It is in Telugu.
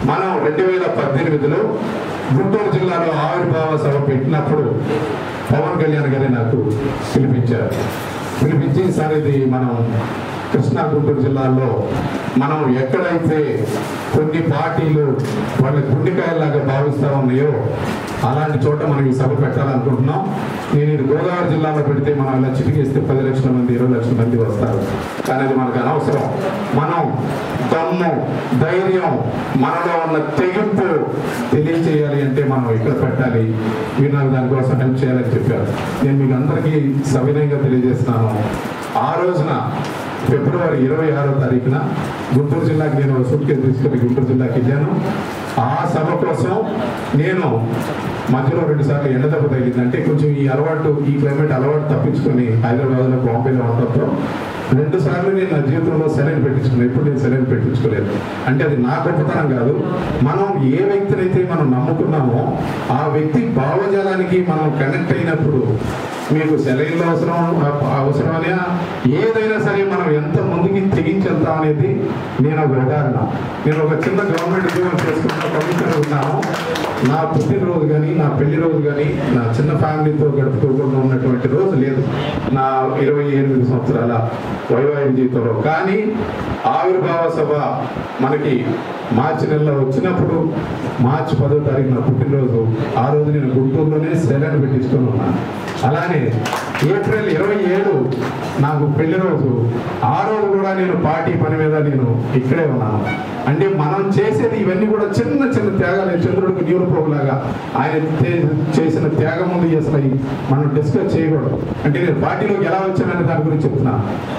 మనం రెండు వేల పద్దెనిమిదిలో గుంటూరు జిల్లాలో ఆవిర్భావ సభ పెట్టినప్పుడు పవన్ కళ్యాణ్ గారే నాకు పిలిపించారు పిలిపించి సార్ ఇది మనం కృష్ణా గుంటూరు జిల్లాలో మనం ఎక్కడైతే కొన్ని పార్టీలు వాళ్ళ గుండెకాయలాగా భావిస్తా ఉన్నాయో అలాంటి చోట మనం ఈ సభ పెట్టాలనుకుంటున్నాం నేను ఇది గోదావరి జిల్లాలో పెడితే మనం ఇలా చిటికేస్తే పది లక్షల మంది ఇరవై లక్షల మంది వస్తారు కానీ అది మనకు అనవసరం మనం దమ్ము ధైర్యం మనలో ఉన్న తెగింపు తెలియచేయాలి అంటే మనం ఇక్కడ పెట్టాలి మీరు నాకు దానికోసం హెల్ప్ చేయాలని చెప్పారు నేను మీకు అందరికీ సవినయంగా తెలియజేస్తున్నాను ఆ రోజున ఫిబ్రవరి ఇరవై ఆరో తారీఖున గుంటూరు జిల్లాకి నేను సూట్ కేసు తీసుకొని గుంటూరు జిల్లాకి వెళ్ళాను ఆ సభ కోసం నేను మధ్యలో రెండు సార్లు ఎండ దెబ్బ తగిలింది అంటే కొంచెం ఈ అలవాటు ఈ క్లైమేట్ అలవాటు తప్పించుకొని హైదరాబాద్లో బాంబేలో ఉండటంతో రెండు సార్లు నేను నా జీవితంలో సెలైన్ పెట్టించుకున్నాను ఎప్పుడు నేను సెలైన్ పెట్టించుకోలేదు అంటే అది నా గొప్పతనం కాదు మనం ఏ వ్యక్తినైతే మనం నమ్ముకున్నామో ఆ వ్యక్తి భావజాలానికి మనం కనెక్ట్ అయినప్పుడు మీకు సెలైన్లో అవసరం అవసరమనే ఏదైనా సరే మనం ఎంత ముందుకి తెగించెళ్తాం అనేది నేను ఒక ఉదాహరణ నేను ఒక చిన్న గవర్నమెంట్ ఉద్యోగం చేసుకుంటున్న కమిషనర్ ఉన్నాను నా పుట్టినరోజు కానీ నా పెళ్లి రోజు కానీ నా చిన్న ఫ్యామిలీతో గడుపుకోకుండా ఉన్నటువంటి రోజు లేదు నా ఇరవై ఎనిమిది సంవత్సరాల వైవాహిక జీవితంలో కానీ ఆవిర్భావ సభ మనకి మార్చి నెలలో వచ్చినప్పుడు మార్చి పదో తారీఖు నా పుట్టినరోజు ఆ రోజు నేను గుంటూరులోనే సెలైన్ పెట్టించుకొని ఉన్నాను అలానే ఏప్రిల్ ఇరవై ఏడు నాకు పెళ్లి రోజు ఆ రోజు కూడా నేను పార్టీ పని మీద నేను ఇక్కడే ఉన్నాను అంటే మనం చేసేది ఇవన్నీ కూడా చిన్న చిన్న త్యాగాలు చంద్రుడికి నీరు పోగులాగా ఆయన తే- చేసిన త్యాగం ఉంది అసలు మనం డిస్కస్ చేయకూడదు అంటే నేను పార్టీలోకి ఎలా వచ్చాననే దాని గురించి చెప్తున్నాను